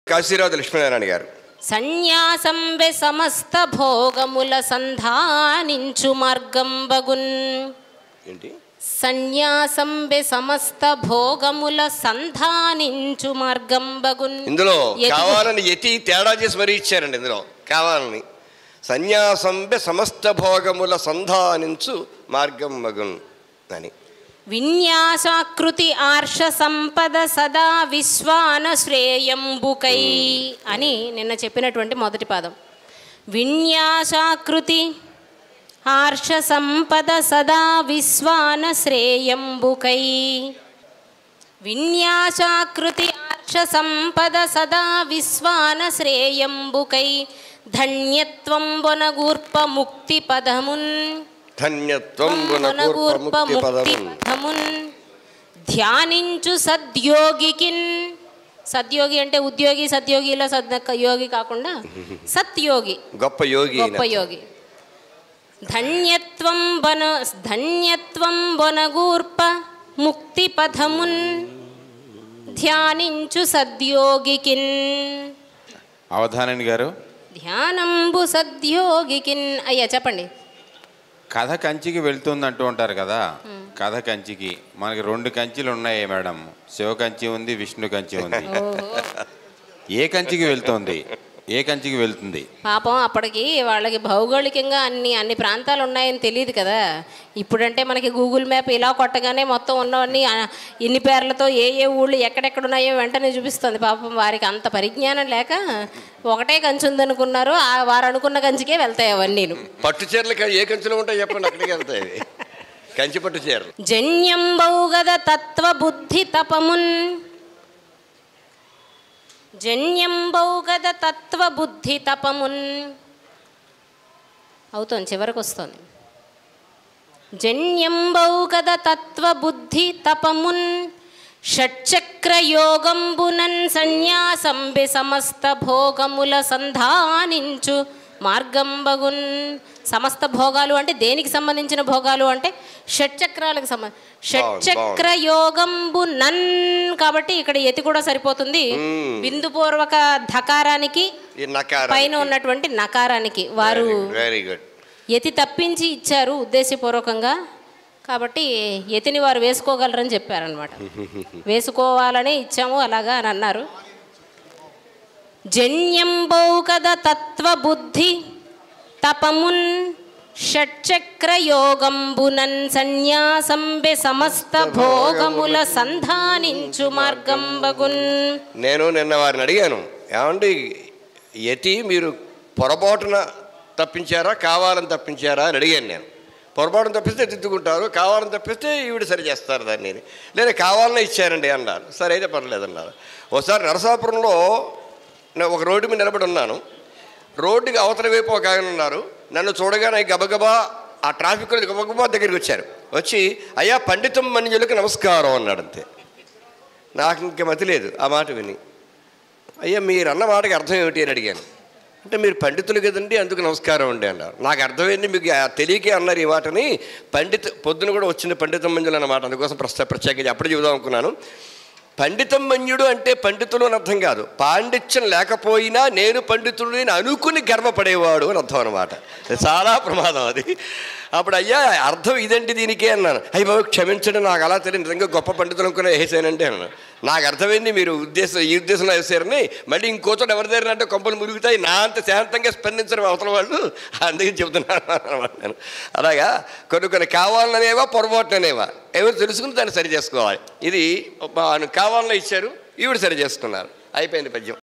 కాశీరావు లక్ష్మీనారాయణ గారు సన్యాసంబె సమస్త భోగముల సంధానించు మార్గం బగున్ ఏంటి సన్యాసంబె సమస్త భోగముల సంధానించు మార్గం బగున్ ఇందులో యతి- కావాలని యతి తేడా చేసి మరీ ఇచ్చారండి ఇందులో కావాలని సన్యాసంబె సమస్త భోగముల సంధానించు మార్గం మగున్ అని విన్యాసాకృతి ఆర్ష సంపద సదా విశ్వాన శ్రేయంబుకై అని నిన్న చెప్పినటువంటి మొదటి పాదం విన్యాసాకృతి ఆర్ష సంపద సదా విశ్వాన శ్రేయంబుకై విన్యాసాకృతి ఆర్ష సంపద సదా విశ్వాన శ్రేయంబుకై ధన్యత్వం వనగూర్ప ముక్తి పదమున్ ధన్యత్వం వనగూర్ప ముక్తి ముక్తి పదం పదమున్ ధ్యానించు సద్యోగికిన్ సద్యోగి అంటే ఉద్యోగి సద్యోగిలో సద్ యోగి కాకుండా సత్యోగి గొప్ప యోగి గొప్ప యోగి ధన్యత్వం వన ధన్యత్వం వనగూర్ప ముక్తి పథమున్ ధ్యానించు సద్యోగికిన్ అవధానని గారు ధ్యానంబు సద్యోగికిన్ అయ్యా చెప్పండి కథ కంచికి వెళ్తుంది అంటూ ఉంటారు కదా కథ కంచికి మనకి రెండు కంచిలు ఉన్నాయి మేడం శివ కంచి ఉంది విష్ణు కంచి ఉంది ఓహో ఏ కంచికి వెళ్తుంది ఏ కంచికి వెళ్తుంది పాపం అప్పటికి వాళ్ళకి భౌగోళికంగా అన్ని అన్ని ప్రాంతాలు ఉన్నాయని తెలియదు కదా ఇప్పుడంటే మనకి గూగుల్ మ్యాప్ ఇలా కొట్టగానే మొత్తం ఉన్నవన్నీ ఆ, ఇన్ని పేర్లతో ఏ ఏ ఊళ్ళు ఎక్కడెక్కడ ఉన్నాయో వెంటనే చూపిస్తుంది పాపం వారికి అంత పరిజ్ఞానం లేక ఒకటే కంచి ఉందనుకున్నారు ఆ వారు అనుకున్న కంచికే వెళ్తాయి అవన్నీను పట్టు చీరలు క- ఏ కంచులో ఉంటాయి చెప్పండి అక్కడికి వెళ్తాయి అవి. కంచి పట్టు చీరలు జన్యం బౌగద తత్వ బుద్ధి తపమున్ జన్యం బౌగద తత్వ బుద్ధి తపమున్ అవుతుంది చివరికి వస్తుంది జన్యం బౌగద తత్వ బుద్ధి తపమున్ షట్చక్ర యోగంబునన్ సన్యాసంబి సమస్త భోగముల సంధానించు మార్గం బగున్ సమస్త భోగాలు అంటే దేనికి సంబంధించిన భోగాలు అంటే షట్చక్రాలకు సంబంధ షట్చక్ర యోగంబు నన్ కాబట్టి ఇక్కడ ఎతి కూడా సరిపోతుంది బిందుపూర్వక ధకారానికి ఈ నకారం పైన ఉన్నటువంటి నకారానికి వారు వెరీ గుడ్ యతి తప్పించి ఇచ్చారు ఉద్దేశపూర్వకంగా కాబట్టి యతిని వారు వేసుకోగలరని చెప్పారనమాట వేసుకోవాలనే ఇచ్చాము అలాగా అని అన్నారు జన్యంబౌ కద తత్వ బుద్ధి తపమున్ షట్చక్ర యోగంబునన్ సన్యాసంబె సమస్త భోగముల సంధానించు మార్గం బగున్ నేను నిన్న వారిని అడిగాను ఏమండి యతి మీరు పొరపాటున తప్పించారా కావాలని తప్పించారా అని అడిగాను నేను పొరపాటున తప్పిస్తే దిద్దుకుంటారు కావాలని తప్పిస్తే ఈవిడ సరి చేస్తారు దాన్ని లేదా కావాలనే ఇచ్చారండి అన్నారు సరే అయితే పర్లేదు అన్నారు ఒకసారి నరసాపురంలో నేను ఒక రోడ్డు మీద నిలబడి ఉన్నాను రోడ్డుకి అవతల వైపు ఒక ఆయన ఉన్నారు నన్ను చూడగానే గబగబా ఆ ట్రాఫిక్లో గబగబా దగ్గరికి వచ్చారు వచ్చి అయ్యా పండితం మనుజులకు నమస్కారం అన్నాడు అంతే నాకు ఇంక మతి లేదు ఆ మాట విని అయ్యా మీరు అన్న మాటకి అర్థం ఏమిటి అని అడిగాను అంటే మీరు పండితులు కదండి అందుకు నమస్కారం అండి అన్నారు నాకు అర్థమైంది మీకు ఆ తెలియకే అన్నారు ఈ మాటని పండిత పొద్దున కూడా వచ్చిన పండితం మంజులు అన్నమాట అందుకోసం ప్రశ్న ప్రత్యేకించి అప్పుడు చెబుదాం అనుకున్నాను పండితం మన్యుడు అంటే పండితులు అని అర్థం కాదు పాండిత్యం లేకపోయినా నేను పండితుడిని అని అనుకుని గర్వపడేవాడు అని అర్థం అనమాట చాలా ప్రమాదం అది అప్పుడు అయ్యా అర్థం ఇదండి దీనికే అన్నాను అయ్యి బాబు క్షమించండి నాకు అలా తెలియదు నిజంగా గొప్ప పండితులు అనుకునే వేసానంటే అన్నాను నాకు అర్థమైంది మీరు ఉద్దేశం ఈ ఉద్దేశంలో వేసారని మళ్ళీ ఇంకోచోట ఎవరి దగ్గర అంటే కొంపలు మురుగుతాయి నా అంత శాంతంగా స్పందించడం అవతల వాళ్ళు అందుకే చెబుతున్నాను అన్నమాట నేను అలాగా కొన్ని కొన్ని కావాలనేవా పొరపాటుననేవా ఎవరు తెలుసుకుని దాన్ని సరి చేసుకోవాలి ఇది కావాలని ఇచ్చారు ఈవిడ సరి చేసుకున్నారు అయిపోయింది పద్యం